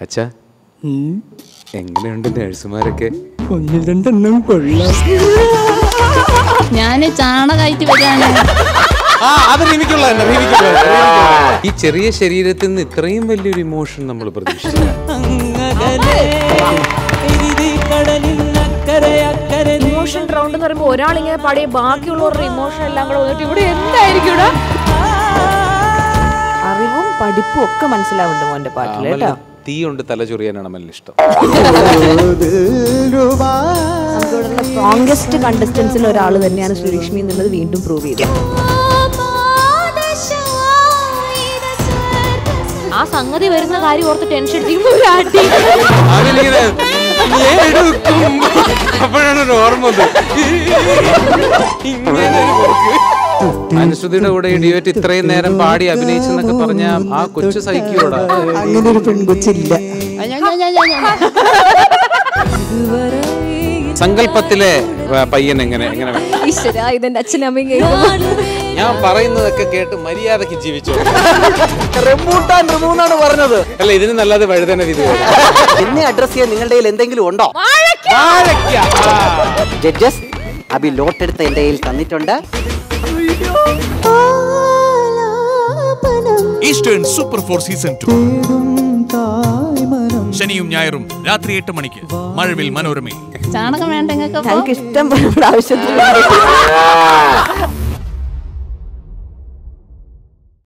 അച്ഛാ എങ്ങനെയുണ്ട് നഴ്സുമാരൊക്കെ ഒന്ന് രണ്ടെണ്ണം കൊള്ളാം ഞാന് ചാണകമായിട്ട് വരികയാണ് ആ അത് റിമിക്കുള്ള ഈ ചെറിയ ശരീരത്തിൽ നിന്ന് ഇത്രയും വലിയൊരു ഇമോഷൻ നമ്മൾ പ്രതീക്ഷിച്ചില്ല ഇമോഷൻ റൗണ്ട് എന്ന് പറയുമ്പോൾ ഒരാളിങ്ങനെ പാടിയ ബാക്കിയുള്ളവരുടെ ഇമോഷൻ എല്ലാം കൂടെ വന്നിട്ട് ഇവിടെ എന്തായിരിക്കും ഇവിടെ അറിവും പഠിപ്പും ഒക്കെ മനസ്സിലാവുന്നുണ്ട് മോന്റെ പാട്ടിൽ കേട്ടോ തീ കൊണ്ട് തല ചൊറിയാനാണ് അമലിന് ഇഷ്ടം നമുക്കിവിടെയുള്ള സ്ട്രോങ്ഗസ്റ്റ് കണ്ടസ്റ്റൻസിൽ ഒരാൾ തന്നെയാണ് ശ്രീലക്ഷ്മി എന്നുള്ളത് വീണ്ടും പ്രൂവ് ചെയ്തു ആ സംഗതി വരുന്ന കാര്യം ഓർത്ത് ടെൻഷൻ അടിക്കുമ്പോൾ ഒരു അടി അവനിങ്ങനെ എടുക്കും അപ്പോഴാണ് ഒരു ഓർമ്മ വന്നത്. ഇങ്ങനെ ഒരു പോക്ക്. അനുശ്രുതിയുടെ കൂടെ ഇടിയോറ്റ് ഇത്രയും നേരം പാടി അഭിനയിച്ചെന്നൊക്കെ പറഞ്ഞ ആ കൊച്ചു സൈക്കിയോടാ അങ്ങനെ ഒരു പെൺകൊച്ചില്ല സങ്കല്പത്തിലെ ആ, പയ്യൻ എങ്ങനെ എങ്ങനെ വേണം? ഈശ്വര ഇതെന്റെ അച്ഛനും അമ്മയും കേൾക്കുമ്പോൾ ഞാൻ പറയുന്നതൊക്കെ കേട്ട് മര്യാദക്ക് ജീവിച്ചു റെമ്പൂട്ടാൻ റിമൂന്നാണ് പറഞ്ഞത് അല്ല ഇതിന് നല്ലത് വഴുതന വിധി എന്നെ അഡ്രസ് ചെയ്യാൻ നിങ്ങളുടെ കയ്യിൽ എന്തെങ്കിലും ഉണ്ടോ ജഡ്ജസ് അബി ലോട്ടെടുത്ത് എന്റെ കയ്യിൽ തന്നിട്ടുണ്ട് Eastern Super Four season two ശനിയും ഞായറും രാത്രി എട്ട് മണിക്ക് മഴവിൽ മനോരമയിൽ ചാണകം വേണ്ട നിങ്ങൾക്ക് ഞങ്ങൾക്ക് ഇഷ്ടം പോലെ ആവശ്യത്തിന്